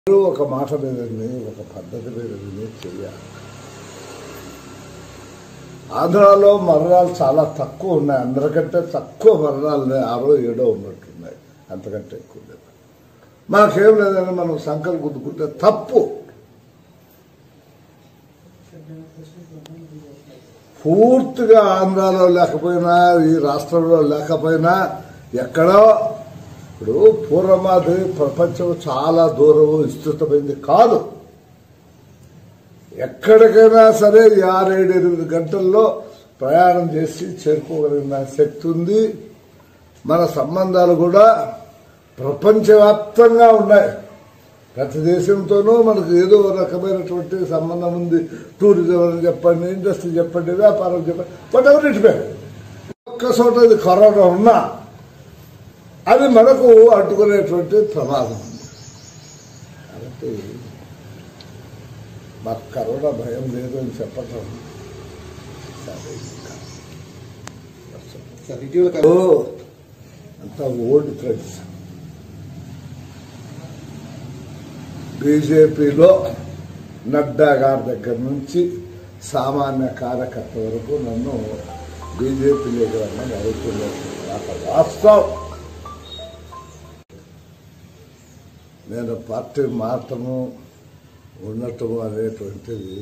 అందరూ ఒక మాట మీద విని, ఒక పద్ధతి మీద విని చెయ్యాలి ఆంధ్రాలో మరణాలు చాలా తక్కువ ఉన్నాయి అందరికంటే తక్కువ మరణాలు ఉన్నాయి. ఆరో ఏడో ఉన్నట్టున్నాయి అంతకంటే ఎక్కువ లేదు మనకేం లేదని మనం సంకల్ గుద్దుకుంటే తప్పు పూర్తిగా ఆంధ్రాలో లేకపోయినా ఈ రాష్ట్రంలో లేకపోయినా ఎక్కడో ఇప్పుడు పూర్వమాది ప్రపంచం చాలా దూరం విస్తృతమైంది కాదు ఎక్కడికైనా సరే ఈ ఆరేడు ఎనిమిది గంటల్లో ప్రయాణం చేసి చేరుకోగలిగిన శక్తి ఉంది మన సంబంధాలు కూడా ప్రపంచవ్యాప్తంగా ఉన్నాయి ప్రతి దేశంతోనూ మనకు ఏదో ఒక రకమైనటువంటి సంబంధం ఉంది టూరిజం అని చెప్పండి ఇండస్ట్రీ చెప్పండి వ్యాపారం చెప్పండి బట్ ఎవరి ఒక్క చోట ఇది కరోనా ఉన్నా అది మనకు అడ్డుకునేటువంటి ప్రమాదం ఉంది కాబట్టి మాకు కరోనా భయం లేదు అని చెప్పటం సరే ఇంకా. సార్ ఇటీవల ఓ, అంతా ఓల్డ్ ఫ్రెండ్స్ బీజేపీలో నడ్డా గారి దగ్గర నుంచి సామాన్య కార్యకర్త వరకు నన్ను బీజేపీలోకి రమ్మని అడుగుతున్నారు మాట వాస్తవం నేను పార్టీ మారటము ఉండటము అనేటువంటిది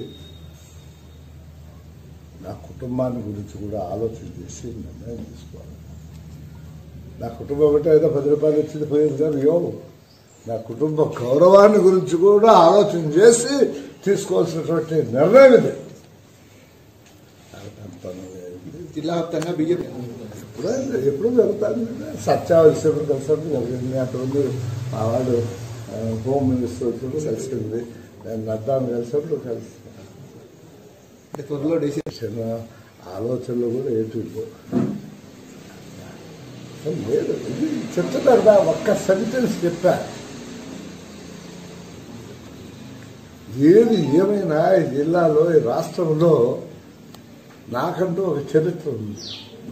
నా కుటుంబాన్ని గురించి కూడా ఆలోచన చేసి నిర్ణయం తీసుకోవాలి నా కుటుంబం అంటే ఏదో పది రూపాయలు ఇచ్చింది పోయింది కానీ యోగం నా కుటుంబ గౌరవాన్ని గురించి కూడా ఆలోచన చేసి తీసుకోవాల్సినటువంటి నిర్ణయం ఇది జిల్లా వ్యాప్తంగా బీజేపీ ఎప్పుడో ఎప్పుడు జరుగుతుంది సత్యా విషయంలో కలిసినప్పుడు జరిగింది అంతకుముందు మా వాడు ఆ, హోమ్ మినిస్టర్ వచ్చినప్పుడు కలిసింది నేను నడ్డాను కలిసినప్పుడు కలిసి అంటే త్వరలో డీసీ చిన్న ఆలోచనలు కూడా ఏంటి లేవు. అసలు లేదు ఇది చెప్తున్నారు ఒక్క సెంటెన్స్ చెప్పా ఏది ఏమైనా ఈ జిల్లాలో ఈ రాష్ట్రంలో నాకంటూ ఒక చరిత్ర ఉంది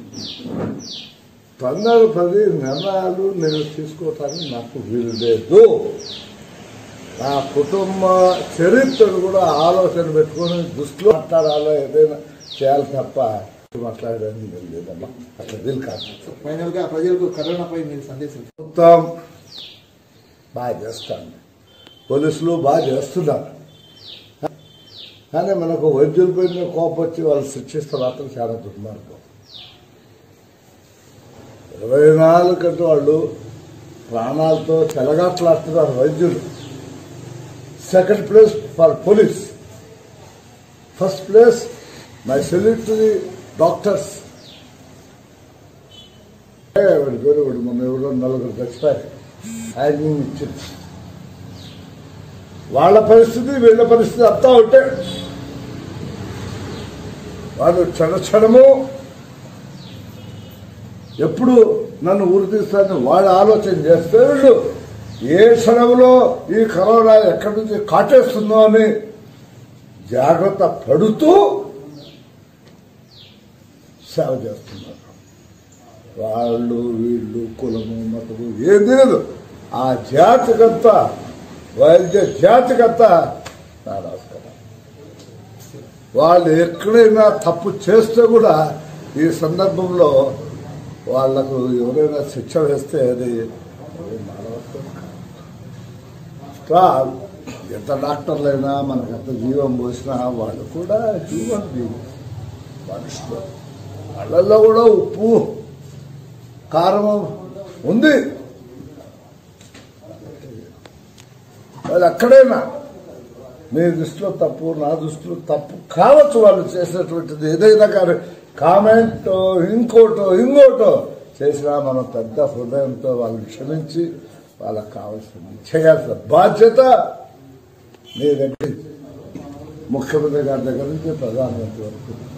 పన్నెండు పది నిర్ణయాలు నేను తీసుకోవటానికి నాకు వీలు లేదు నా కుటుంబ చరిత్రను కూడా ఆలోచన పెట్టుకొని దృష్టిలో మాట్లాడాలో ఏదైనా చేయాలి తప్ప మాట్లాడడానికి వీలు లేదమ్మా అట్లా వీలు కాదు ఫైనల్ గా ప్రజలకు కరోనాపై మీరు సందేశం మొత్తం బాగా చేస్తాను పోలీసులు బాగా చేస్తున్నారు కానీ మనకు వైద్యులపైన కోపం వచ్చి వాళ్ళు శిక్షిస్తే మాత్రం చాలా దుర్మార్గం ఇరవై నాలుగు గంటల వాళ్ళు ప్రాణాలతో చెలగాట్లాడుతున్నారు వైద్యులు second place for police first place my salute to the doctors వాడి పేరు వాడు మొన్న ఎవరో నలుగురు చచ్చిపోయారు ఆయన ఇచ్చింది వాళ్ళ పరిస్థితి వీళ్ళ పరిస్థితి అంతా ఉంటే వాడు క్షణ క్షణము ఎప్పుడు నన్ను ఊరి తీస్తానని వాడు ఆలోచన చేస్తే వీళ్ళు ఏ క్షణంలో ఈ కరోనా ఎక్కడి నుంచి కాటేస్తుందో అని జాగ్రత్త పడుతూ సేవ చేస్తున్నారు వాళ్ళు వీళ్ళు కులము మతము ఏం తెలియదు ఆ జాతికంతా వైద్య జాతికంతా నా నమస్కారం వాళ్ళు ఎక్కడైనా తప్పు చేస్తే కూడా ఈ సందర్భంలో వాళ్లకు ఎవరైనా శిక్ష వేస్తే అది అది మానవత్వం కాదు. After all, ఎంత డాక్టర్లైనా మనకు ఎంత జీవం పోసినా వాళ్ళు కూడా జీవం మనుషులు వాళ్ళల్లో కూడా ఉప్పు కారం ఉంది వాళ్ళు ఎక్కడైనా మీ దృష్టిలో తప్పు నా దృష్టిలో తప్పు కావచ్చు వాళ్ళు చేసినటువంటిది ఏదైనా కానీ కామెంట్ ఇంకోటో ఇంకోటో చేసినా మనం పెద్ద హృదయంతో వాళ్ళని క్షమించి వాళ్ళకి కావాల్సింది చేయాల్సిన బాధ్యత మీ దగ్గర ముఖ్యమంత్రి గారి దగ్గర నుంచి ప్రధానమంత్రి వరకు